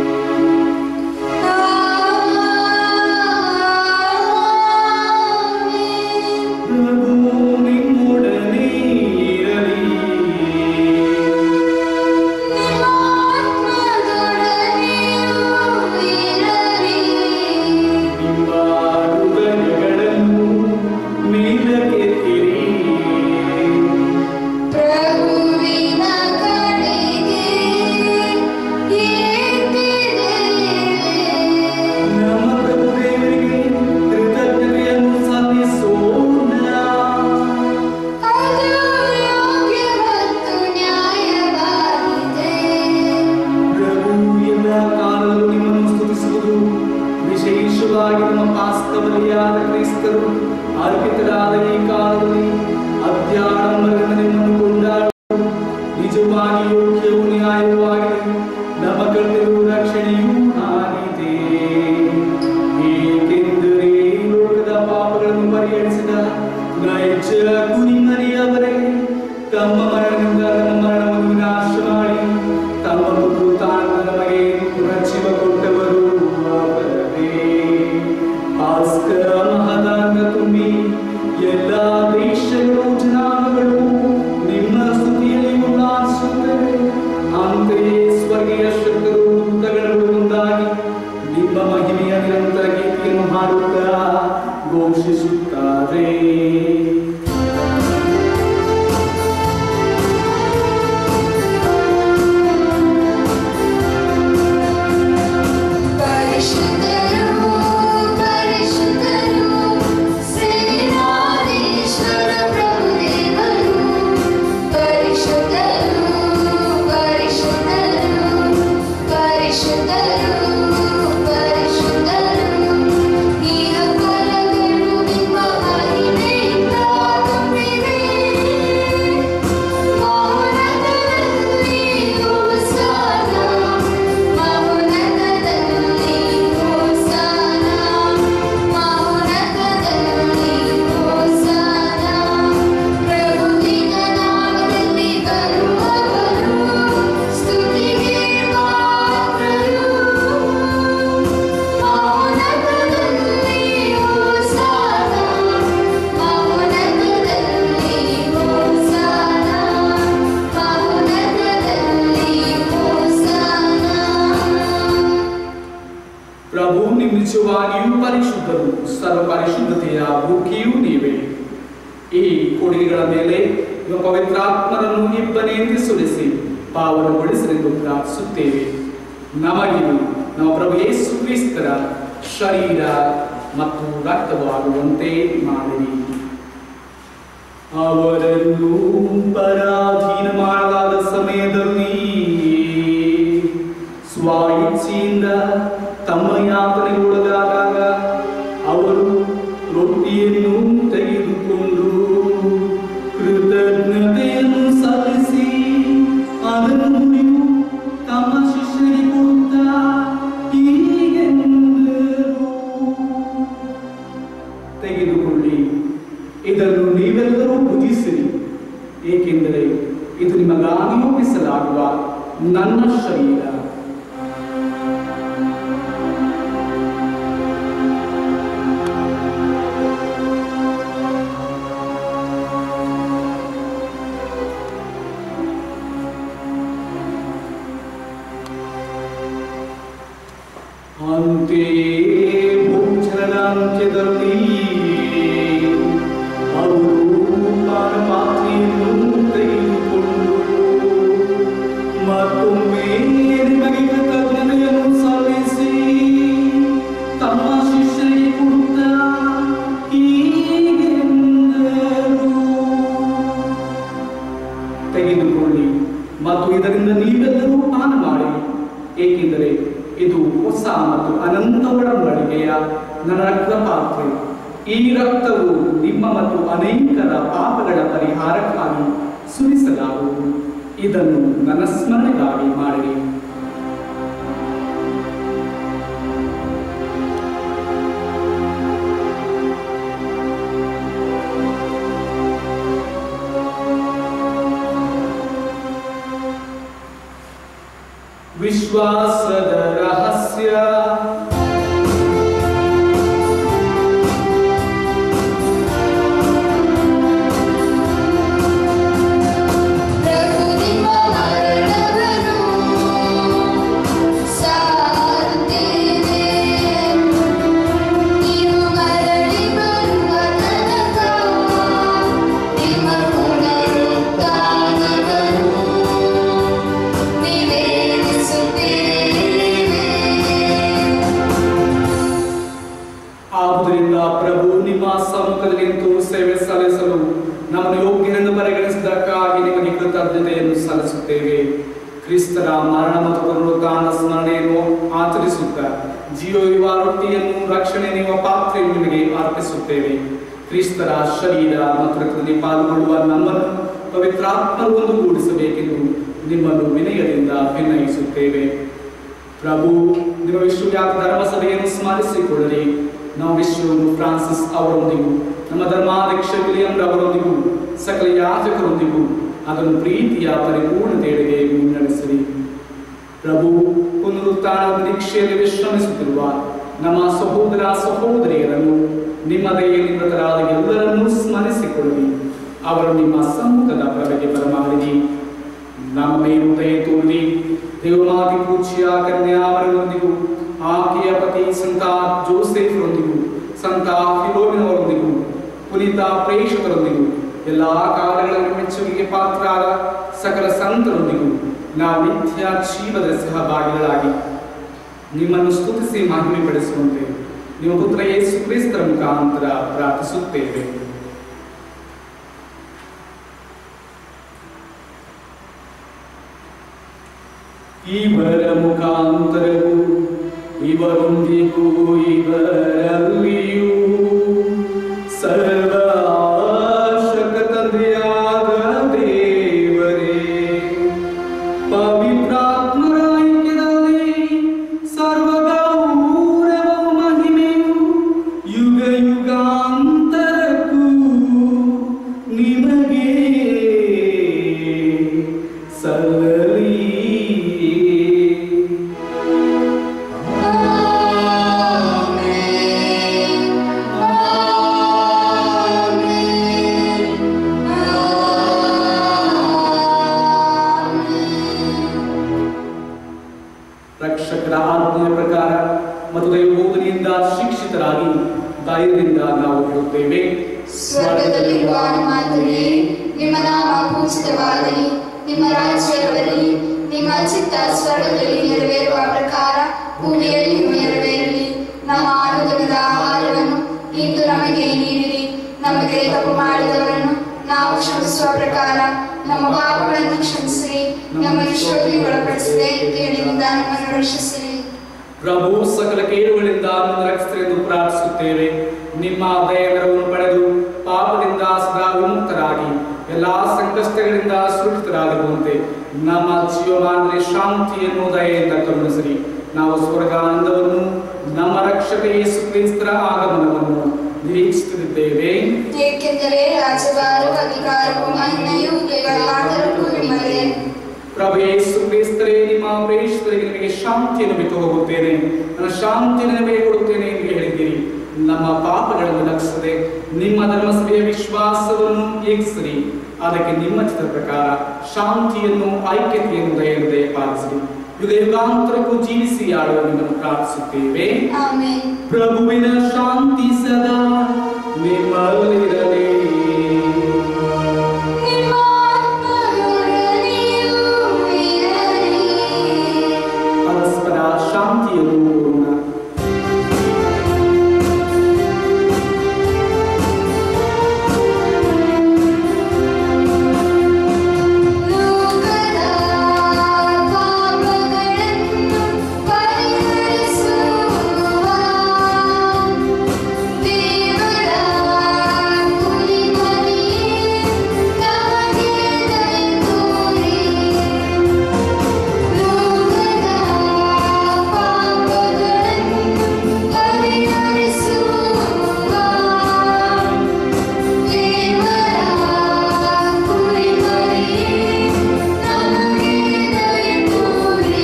ಪ್ರಭು ನಿಮ್ಮೊಡನೆ ಇರಲಿ ನಿಮ್ಮ ಹೃದಯಗಳನ್ನು ಮೇಲಕ್ಕೆತ್ತಿರಿ ಪ್ರಭುವಿನ ಕಡೆಗೆ ನಮ್ಮ ಪ್ರಭು ದೇವರಿಗೆ ಕೃತಜ್ಞತೆಯನ್ನು ಸಲ್ಲಿಸೋಣ ಅದು ಯೋಗ್ಯ ಮತ್ತು ನ್ಯಾಯವಾಗಿದೆ ಪ್ರಭು ಎಲ್ಲ ಕಾಲದಲ್ಲೂ ನಿಮ್ಮನ್ನು ಸ್ತುತಿಸುವುದು ವಿಶೇಷವಾಗಿ ನಮ್ಮ ಪಾಸ್ಕ ಬಲಿಯಾದ ಕ್ರೈಸ್ತರು ಅರ್ಪಿತರಾದ ಈ ಕಾಲದಲ್ಲಿ ಅತ್ಯಾಡಂಬರದಿಂದ ನಿಮ್ಮನ್ನು ಕೊಂಡಾಡುವುದು ನಿಜವಾಗಿ ಯೋಗ್ಯವೂ ನ್ಯಾಯವೂ ಆಗಿದೆ ನಮ್ಮ ಕರ್ತರು ರಕ್ಷಣೆಯೂ ಆಗಿದೆ ಏಕೆಂದರೆ ಲೋಕದ ಪಾಪಗಳನ್ನು ಪರಿಹರಿಸಿದ ನೈಜ ಕುರಿಮರಿಯವರೇ ತಮ್ಮ ಮರಣದಿಂದ ನಮ್ಮ ಮರಣವನ್ನು ವಿನಾಶ ಮಾಡಿ ತಮ್ಮ ಪುನರುತ್ಥಾನದ ನಮಗೆ ಪುನರ್ಜೀವ ಕೊಟ್ಟವರು ಅವರೇ ಪಾಸ್ಕ ಮಹದಾನ ತುಂಬಿ ಎಲ್ಲ ದೇಶಗಳು ಜನಾಂಗಗಳು ನಿಮ್ಮ ಸ್ತುತಿಯಲ್ಲಿ ಉಲ್ಲಾಸಿಸುತ್ತವೆ ಅಂತೆಯೇ ಸ್ವರ್ಗೀಯ ಶಕ್ತರು ದೂತಗಳು ನಿಜವಾಗಿಯೂ ಪರಿಶುದ್ಧರು ಸರ್ವ ಪರಿಶುದ್ಧತೆಯ ಬುಕ್ಕಿಯೂ ನೀವೇ ಈ ಕೊಡುಗೆಗಳ ಮೇಲೆ ನಿಮ್ಮ ಪವಿತ್ರಾತ್ಮರನ್ನು ಇಬ್ಬನೆಯಿಂದ ಸುರಿಸಿ ಪಾವನಗೊಳಿಸಲೆಂದು ಪ್ರಾರ್ಥಿಸುತ್ತೇವೆ ನಮಗಿದು ನಮ್ಮ ಪ್ರಭು ಯೇಸು ಕ್ರಿಸ್ತರ ಶರೀರ ಮತ್ತು ರಕ್ತವಾಗುವಂತೆ ಮಾಡಿರಿ ಅವರನ್ನು ಪರಾಧೀನ ಮಾಡಲಾದ ಸಮಯದಲ್ಲಿ ಸ್ವಾಯಿಚ್ಛೆಯಿಂದ ತಮ್ಮ ಯಾತನೆಗೊಳಗಾದಾಗ ಅವರು ರೊಟ್ಟಿಯನ್ನು ತೆಗೆದುಕೊಂಡು ಕೃತಜ್ಞತೆಯನ್ನು ಸಲ್ಲಿಸಿ ಅದನ್ನು ಮುರಿದು ತಮ್ಮ ಶಿಷ್ಯರಿಗೆ ಕೊಡುತ್ತಾ ಹೀಗೆಂದರು ತೆಗೆದುಕೊಳ್ಳಿ ಇದನ್ನು ನೀವೆಲ್ಲರೂ ಭುಜಿಸಿರಿ ಏಕೆಂದರೆ ಇದು ನಿಮಗಾಗಿ ಒಪ್ಪಿಸಲಾಗುವ ನನ್ನ ಶರೀರ ಅಂತೆಯೇ ಭೋಜನದ ಅಂತ್ಯದಲ್ಲಿ ಅವರು ಪಾನಪಾತ್ರೆಯನ್ನು ತೆಗೆದುಕೊಂಡು ಮತ್ತೊಮ್ಮೆ ನಿಮಗೆ ಕೃತಜ್ಞತೆಯನ್ನು ಸಲ್ಲಿಸಿ ತಮ್ಮ ಶಿಷ್ಯರಿಗೆ ಕೊಡುತ್ತಾ ಹೀಗೆಂದರು ತೆಗೆದುಕೊಳ್ಳಿ ಮತ್ತು ಇದರಿಂದ ನೀವೆಲ್ಲರೂ ಪಾನ ಮಾಡಿ ಏಕೆಂದರೆ ಇದು ಹೊಸ ಮತ್ತು ಅನಂತ ಒಡಂಬಡಿಕೆಯ ನನ್ನ ರಕ್ತ ಪಾತ್ರೆ ಈ ರಕ್ತವು ನಿಮ್ಮ ಮತ್ತು ಅನೇಕರ ಪಾಪಗಳ ಪರಿಹಾರಕ್ಕಾಗಿ ಸುರಿಸಲಾಗುವುದು ಇದನ್ನು ನನ್ನ ಸ್ಮರಣೆಗಾಗಿ ಮಾಡಿರಿ ವಿಶ್ವಾಸದ ರಹಸ್ಯ ಪ್ರಭು ನಿಮ್ಮ ಮರಣವನ್ನು ಸಾರುತ್ತೇವೆ ನೀವು ಮರಳಿ ಬರುವ ತನಕ ನಿಮ್ಮ ಪುನರುತ್ಥಾನವನ್ನು ನಿವೇದಿಸುತ್ತೇವೆ ಆದುದರಿಂದ ಪ್ರಭು ನಿಮ್ಮ ಸಮ್ಮುಖದಲ್ಲಿ ನಿಂತು ಸೇವೆ ಸಲ್ಲಿಸಲು ನಮ್ಮನ್ನು ಯೋಗ್ಯರೆಂದು ಪರಿಗಣಿಸಿದ್ದಕ್ಕಾಗಿ ನಿಮಗೆ ಕೃತಜ್ಞತೆಯನ್ನು ಸಲ್ಲಿಸುತ್ತೇವೆ ಕ್ರಿಸ್ತರ ಮರಣ ಮತ್ತು ಪುನರುತ್ಥಾನ ಸ್ಮರಣೆಯನ್ನು ಆಚರಿಸುತ್ತಾ ಜೀವಯುವ ರೊಟ್ಟಿಯನ್ನು ರಕ್ಷಣೆ ನೀಡುವ ಪಾತ್ರೆಯನ್ನು ನಿಮಗೆ ಅರ್ಪಿಸುತ್ತೇವೆ ಕ್ರಿಸ್ತರ ಶರೀರ ಮತ್ತು ರಕ್ತದಲ್ಲಿ ಪಾಲ್ಗೊಳ್ಳುವ ನಮ್ಮನ್ನು ಪವಿತ್ರಾತ್ಮರು ಒಂದುಗೂಡಿಸಬೇಕೆಂದು ನಿಮ್ಮನ್ನು ವಿನಯದಿಂದ ವಿನಯಿಸುತ್ತೇವೆ ಪ್ರಭು ನಿಮ್ಮ ವಿಶ್ವವ್ಯಾಪಿ ಧರ್ಮಸಭೆಯನ್ನು ಸ್ಮರಿಸಿಕೊಳ್ಳಲಿ ನಾವು ವಿಶ್ವವನ್ನು ಫ್ರಾನ್ಸಿಸ್ ಅವರೊಂದಿಗೂ ನಮ್ಮ ಧರ್ಮಾಧ್ಯಕ್ಷ ವಿಲಿಯಂ ಅವರೊಂದಿಗೂ ಸಕಲ ಯಾಜಕರೊಂದಿಗೂ ಅದನ್ನು ಪ್ರೀತಿಯ ಪರಿಪೂರ್ಣತೆಯೆಡೆಗೆ ಮುನ್ನಡೆಸಿರಿ ಪ್ರಭು ಪುನರುತ್ಥಾನ ನಿರೀಕ್ಷೆಯಲ್ಲಿ ವಿಶ್ರಮಿಸುತ್ತಿರುವ ನಮ್ಮ ಸಹೋದರ ಸಹೋದರಿಯರನ್ನು ನಿಮ್ಮ ದಯೆಯಲ್ಲಿ ಮೃತರಾದ ಎಲ್ಲರನ್ನೂ ಸ್ಮರಿಸಿಕೊಳ್ಳಿ ಅವರು ನಿಮ್ಮ ಸಮ್ಮುಖದ ಪ್ರಭೆಗೆ ಬರಮಾಡಿರಿ ನಮ್ಮ ಮೇಲು ದಯೆ ತೋರಿ ದೇವಮಾತಿ ಪೂಜ್ಯ ಕನ್ಯಾವರೊಂದಿಗೂ ಆಕೆಯ ಪತಿ ಸಂತ ಜೋಸೆಫ್ರೊಂದಿಗೂ ಸಂತ ಫಿಲೋಮಿನವರೊಂದಿಗೂ ಪುನೀತ ಪ್ರೇಷಕರೊಂದಿಗೂ ಎಲ್ಲ ಕಾಲಗಳಲ್ಲಿ ಮೆಚ್ಚುಗೆಗೆ ಪಾತ್ರರಾದ ಸಕಲ ಸಂತರೊಂದಿಗೂ ನಾವು ನಿತ್ಯ ಜೀವದ ಸಹಭಾಗಿಗಳಾಗಿ ನಿಮ್ಮನ್ನು ಸ್ತುತಿಸಿ ಮಹಿಮೆ ಪಡಿಸುವಂತೆ ನಿಮ್ಮ ಪುತ್ರ ಯೇಸು ಕ್ರಿಸ್ತರ ಮುಖಾಂತರ ಪ್ರಾರ್ಥಿಸುತ್ತೇವೆ ಇವರ ಮುಖಾಂತರವು ಇವರೊಂದಿಗೂ ಇವರಲ್ಲಿಯೂ ಸರ್ವ ತಂದೆಯಾದ ದೇವರೇ ಪವಿತ್ರಾತ್ಮರ ಐಕ್ಯದಲ್ಲಿ ಸರ್ವಗೌರವವು ಮಹಿಮೆಯು ಯುಗ ಯುಗಾಂತರಕ್ಕೂ ನಿಮಗೆ ಸಲ್ಲಲಿ ರಕ್ಷಕರ ಆಜ್ಞೆಯ ಪ್ರಕಾರ ಮತ್ತು ದೈವಬೋಧನೆಯಿಂದ ಪ್ರಾರ್ಥಿಸುತ್ತೇವೆ ಸ್ವರ್ಗದಲ್ಲಿರುವ ನಮ್ಮ ತಂದೆಯೇ ನಿಮ್ಮ ನಾಮ ಪೂಜಿತವಾಗಲಿ ನಿಮ್ಮ ರಾಜ್ಯ ಬರಲಿ ನಿಮ್ಮ ಚಿತ್ತ ಸ್ವರ್ಗದಲ್ಲಿ ನೆರವೇರುವ ಪ್ರಕಾರ ಭೂಮಿಯಲ್ಲಿಯೂ ನೆರವೇರಲಿ ನಮ್ಮ ಅನುದಿನದ ಆಹಾರವನ್ನು ಇಂದು ನಮಗೆ ನೀಡಿರಿ ನಮಗೆ ತಪ್ಪು ಮಾಡಿದವರನ್ನು ನಾವು ಕ್ಷಮಿಸುವ ಪ್ರಕಾರ ನಮ್ಮ ಪಾಪಗಳನ್ನು ಕ್ಷಮಿಸಿರಿ ನಮ್ಮನ್ನು ಶೋಧನೆಗೆ ಒಳಪಡಿಸದೆ ಕೇಳಿನಿಂದ ನಮ್ಮನ್ನು ರಕ್ಷಿಸಿರಿ ಪ್ರಭು ಸಕಲ ಕೇಡುಗಳಿಂದ ನಮ್ಮನ್ನು ರಕ್ಷಿಸಿರಿ ಎಂದು ಪ್ರಾರ್ಥಿಸುತ್ತೇವೆ ನಿಮ್ಮ ದಯವನ್ನು ಪಡೆದು ಪಾಪದಿಂದ ಸದಾ ವಿಮುಕ್ತರಾಗಿ ಎಲ್ಲಾ ಸಂಕಷ್ಟಗಳಿಂದ ಸುರಕ್ಷಿತರಾಗಿರುವಂತೆ ನಮ್ಮ ಜೀವಮಾನದಲ್ಲಿ ಶಾಂತಿಯನ್ನು ದಯೆಯಿಂದ ಕರುಣಿಸಿರಿ ನಾವು ಸ್ವರ್ಗಾನಂದವನ್ನು ನಮ್ಮ ರಕ್ಷಕ ಯೇಸು ಕ್ರಿಸ್ತರ ಆಗಮನವನ್ನು ನಿರೀಕ್ಷಿಸುತ್ತಿದ್ದೇವೆ ಏಕೆಂದರೆ ರಾಜಭಾರವು ಅಧಿಕಾರವು ಮಹಿಮೆಯು ಯುಗಯುಗಾಂತರಕ್ಕೂ ನಿಮ್ಮದೇ ಪ್ರಭು ಯೇಸು ಕ್ರಿಸ್ತರೇ ನಿಮ್ಮ ಪ್ರೇಷಿತರಿಗೆ ನಿಮಗೆ ಶಾಂತಿಯನ್ನು ಬಿಟ್ಟು ಹೋಗುತ್ತೇನೆ ನನ್ನ ಶಾಂತಿಯನ್ನು ನಿಮಗೆ ಕೊಡುತ್ತೇನೆ ಎಂದು ಹೇಳಿದ್ದೀರಿ ನಮ್ಮ ಪಾಪಗಳನ್ನು ಲಕ್ಷಿಸದೆ ನಿಮ್ಮ ಧರ್ಮಸಭೆಯ ವಿಶ್ವಾಸವನ್ನು ಏಕಿಸಿರಿ ಅದಕ್ಕೆ ನಿಮ್ಮ ಚಿತ್ರ ಪ್ರಕಾರ ಶಾಂತಿಯನ್ನು ಐಕ್ಯತೆಯನ್ನು ದಯೆಯನ್ನು ದಯಪಾಲಿಸಿರಿ ಯುಗ ಯುಗಾಂತರಕ್ಕೂ ಜೀವಿಸಿ ಆಡುವ ನಿಮ್ಮನ್ನು ಪ್ರಾರ್ಥಿಸುತ್ತೇವೆ ಆಮೇನ್ ಪ್ರಭುವಿನ ಶಾಂತಿ ಸದಾ ನಿಮ್ಮಲ್ಲಿರಲಿ ನಿಮ್ಮ ಆತ್ಮದೊಡನೆಯೂ ಇರಲಿ. ಪರಸ್ಪರ ಶಾಂತಿಯನ್ನು ಕೋರೋಣ ಲೋಕದ ಪಾಪಗಳನ್ನು ಪರಿಹರಿಸುವ ದೇವರ ಕುರಿಮರಿಯೇ ನಮಗೆ ದಯೆ ತೋರಿ. ಲೋಕದ ಪಾಪಗಳನ್ನು ಪರಿಹರಿಸುವ ದೇವರ ಕುರಿಮರಿಯೇ ನಮಗೆ ದಯೆ ತೋರಿ.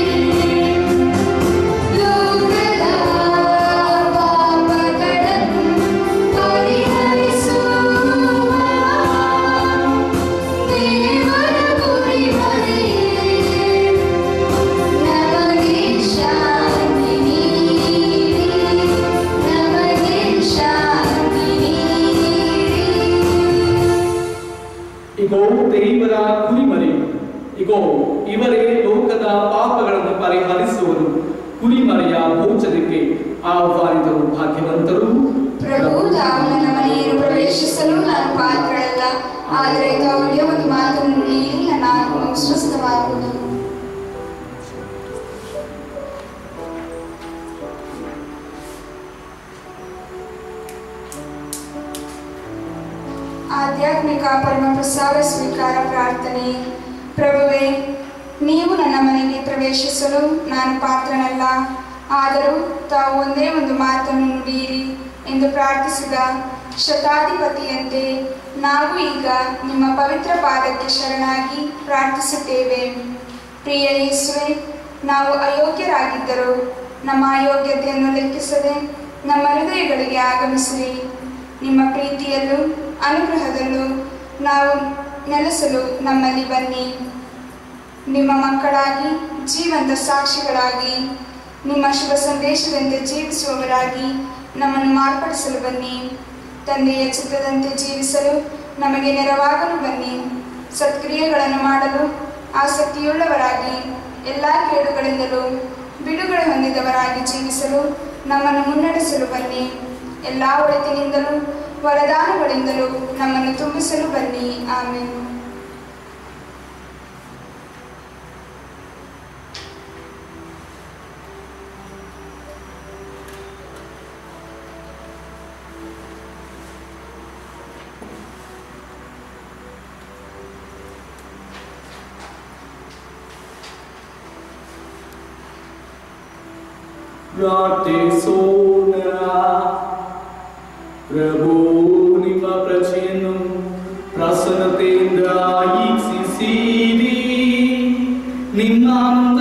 ಲೋಕದ ಪಾಪಗಳನ್ನು ಪರಿಹರಿಸುವ ದೇವರ ಕುರಿಮರಿಯೇ ನಮಗೆ ಶಾಂತಿ ನೀಡಿ ನಮಗೆ ಶಾಂತಿ ನೀಡಿ ಇಗೋ ದೇವರ ಕುರಿಮರಿ ಇಗೋ ಇವರೇ ಲೋಕದ ಪಾಪಗಳನ್ನು ಪರಿಹರಿಸುವರು ಕುರಿಮರಿಯ ಭೋಜನಕ್ಕೆ ಆಹ್ವಾನಿತರು ಭಾಗ್ಯವಂತರು ಪ್ರಭು ತಾವು ನನ್ನ ಮನೆಯನ್ನು ಪ್ರವೇಶಿಸಲು ನಾನು ಪಾತ್ರಳಲ್ಲ ಆದರೆ ತಾವುಗೆ ಒಂದು ಮಾತನ್ನು ನುಡಿಯಿರಿ ನನ್ನ ಆತ್ಮವು ಸ್ವಸ್ಥವಾಗುವುದು ಆಧ್ಯಾತ್ಮಿಕ ಪರಮ ಪ್ರಸಾದ ಸ್ವೀಕಾರ ಪ್ರಾರ್ಥನೆ ಪ್ರಭುವೇ ನೀವು ನನ್ನ ಮನೆಗೆ ಪ್ರವೇಶಿಸಲು ನಾನು ಪಾತ್ರನಲ್ಲ ಆದರೂ ತಾವು ಒಂದೇ ಒಂದು ಮಾತನ್ನು ನುಡಿಯಿರಿ ಎಂದು ಪ್ರಾರ್ಥಿಸಿದ ಶತಾಧಿಪತಿಯಂತೆ ನಾವು ಈಗ ನಿಮ್ಮ ಪವಿತ್ರ ಪಾದಕ್ಕೆ ಶರಣಾಗಿ ಪ್ರಾರ್ಥಿಸುತ್ತೇವೆ ಪ್ರಿಯ ಯೇಸುವೆ ನಾವು ಅಯೋಗ್ಯರಾಗಿದ್ದರೂ ನಮ್ಮ ಅಯೋಗ್ಯತೆಯನ್ನು ಲೆಕ್ಕಿಸದೆ ನಮ್ಮ ಹೃದಯಗಳಿಗೆ ಆಗಮಿಸಿರಿ ನಿಮ್ಮ ಪ್ರೀತಿಯಲ್ಲೂ ಅನುಗ್ರಹದಲ್ಲೂ ನಾವು ನೆಲೆಸಲು ನಮ್ಮಲ್ಲಿ ಬನ್ನಿ ನಿಮ್ಮ ಮಕ್ಕಳಾಗಿ ಜೀವಂತ ಸಾಕ್ಷಿಗಳಾಗಿ ನಿಮ್ಮ ಶುಭ ಸಂದೇಶದಂತೆ ಜೀವಿಸುವವರಾಗಿ ನಮ್ಮನ್ನು ಮಾರ್ಪಡಿಸಲು ಬನ್ನಿ ತಂದೆಯ ಚಿತ್ತದಂತೆ ಜೀವಿಸಲು ನಮಗೆ ನೆರವಾಗಲು ಬನ್ನಿ ಸತ್ಕ್ರಿಯೆಗಳನ್ನು ಮಾಡಲು ಆಸಕ್ತಿಯುಳ್ಳವರಾಗಿ ಎಲ್ಲ ಕೇಡುಗಳಿಂದಲೂ ಬಿಡುಗಡೆ ಹೊಂದಿದವರಾಗಿ ಜೀವಿಸಲು ನಮ್ಮನ್ನು ಮುನ್ನಡೆಸಲು ಬನ್ನಿ ಎಲ್ಲ ಒಳಿತಿನಿಂದಲೂ ವರದಾನಗಳಿಂದಲೂ ನಮ್ಮನ್ನು ತುಂಬಿಸಲು ಬನ್ನಿ ಆಮೇಲೆ ಪ್ರಾರ್ಥಿಸೋಣ ಪ್ರಭು ನಿಮ್ಮ ಪ್ರಜೆಯನ್ನು ಪ್ರಸನ್ನತೆಯಿಂದ ಈಕ್ಷಿಸಿರಿ ನಿಮ್ಮ